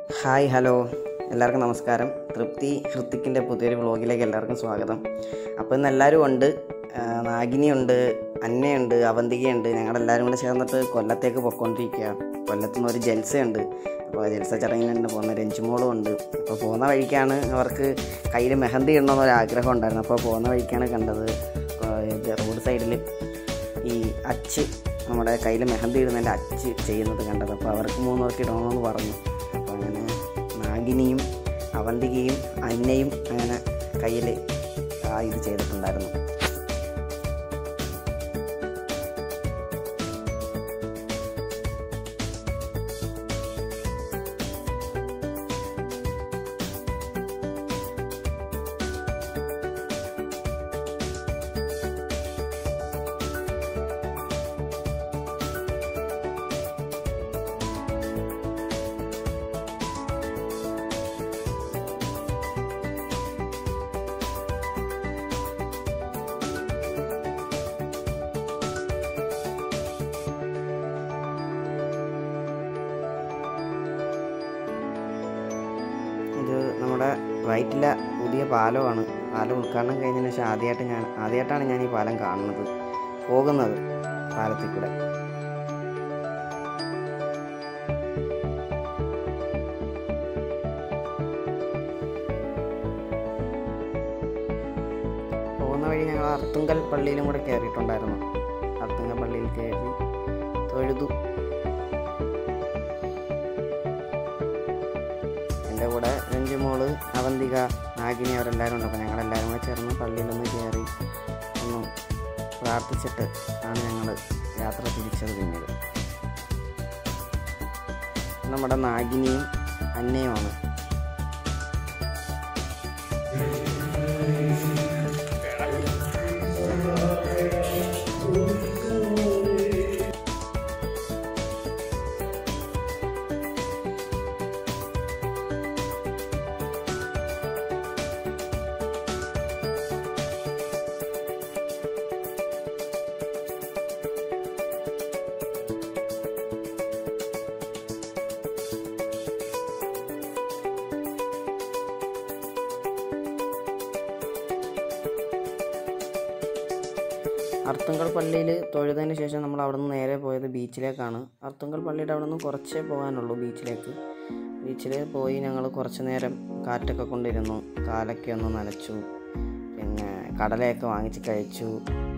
hi hello എല്ലാവർക്കും നമസ്കാരം തൃപ്തി ഹൃത്തിക്കിൻ്റെ പുതിയൊരു വ്ളോഗിലേക്ക് എല്ലാവർക്കും സ്വാഗതം അപ്പോൾ ഇന്ന് എല്ലാവരും ഉണ്ട് ആ, നാഗിനിയുണ്ട് അന്നയുണ്ട് അവന്തികയുണ്ട് ഞങ്ങളെല്ലാവരും കൂടെ ചേർന്നിട്ട് കൊല്ലത്തേക്ക് പൊയ്ക്കൊണ്ടിരിക്കുക കൊല്ലത്തു നിന്ന് ഒരു ജൽസയുണ്ട് അപ്പോൾ ജൽസ ചടങ്ങിന് പോകുന്ന രഞ്ജുമോളും ഉണ്ട് അപ്പോൾ പോകുന്ന വഴിക്കാണ് അവർക്ക് കയ്യിൽ മെഹന്തി ഇടണമെന്നൊരു ആഗ്രഹം ഉണ്ടായിരുന്നു അപ്പോൾ പോകുന്ന വഴിക്കാണ് കണ്ടത് ആ, ഇത് റോഡ് സൈഡിൽ ഈ അച്ച് നമ്മുടെ കയ്യിൽ മെഹന്തി ഇടുന്നതിൻ്റെ അച്ച് ചെയ്യുന്നത് കണ്ടത് അപ്പോൾ അവർക്ക് മൂന്നുപേർക്ക് ഇടണമെന്ന് പറഞ്ഞു അപ്പോൾ അങ്ങനെ നാഗിനിയും അവന്തികയും അന്നയും അങ്ങനെ കയ്യിൽ ആ ഇത് ചെയ്തിട്ടുണ്ടായിരുന്നു ഇത് നമ്മുടെ വയറ്റിലെ പുതിയ പാലമാണ് പാലം ഉദ്ഘാടനം കഴിഞ്ഞതിന് ശേഷം ആദ്യമായിട്ട് ഞാൻ ആദ്യമായിട്ടാണ് ഞാൻ ഈ പാലം കാണുന്നത് പോകുന്നത് പാലത്തിൽ കൂടെ പോകുന്ന വഴി ഞങ്ങൾ അർത്തുങ്കൽ പള്ളിയിലും കൂടെ കയറിയിട്ടുണ്ടായിരുന്നു അർത്തുങ്കൽ പള്ളിയിൽ കയറി തൊഴുതു എൻ്റെ കൂടെ രഞ്ജുമോള് അവന്തിക നാഗിനി അവരെല്ലാവരും ഉണ്ട് അപ്പോൾ ഞങ്ങളെല്ലാവരും കൂടെ ചേർന്ന് പള്ളിയിലൊന്ന് കയറി ഒന്ന് പ്രാർത്ഥിച്ചിട്ട് ആണ് ഞങ്ങൾ യാത്ര തിരിച്ചത് പിന്നീട് നമ്മുടെ നാഗിനിയും അന്നയുമാണ് അർത്തുങ്കൽ പള്ളിയിൽ തൊഴുതതിന് ശേഷം നമ്മൾ അവിടെ നിന്ന് നേരെ പോയത് ബീച്ചിലേക്കാണ് അർത്തുങ്കൽ പള്ളിയുടെ അവിടെ നിന്ന് കുറച്ചേ പോകാനുള്ളൂ ബീച്ചിലേക്ക് ബീച്ചിൽ പോയി ഞങ്ങൾ കുറച്ച് നേരം കാറ്റൊക്കെ കൊണ്ടിരുന്നു കാലൊക്കെ ഒന്ന് നനച്ചു പിന്നെ കടലയൊക്കെ വാങ്ങിച്ച് കഴിച്ചു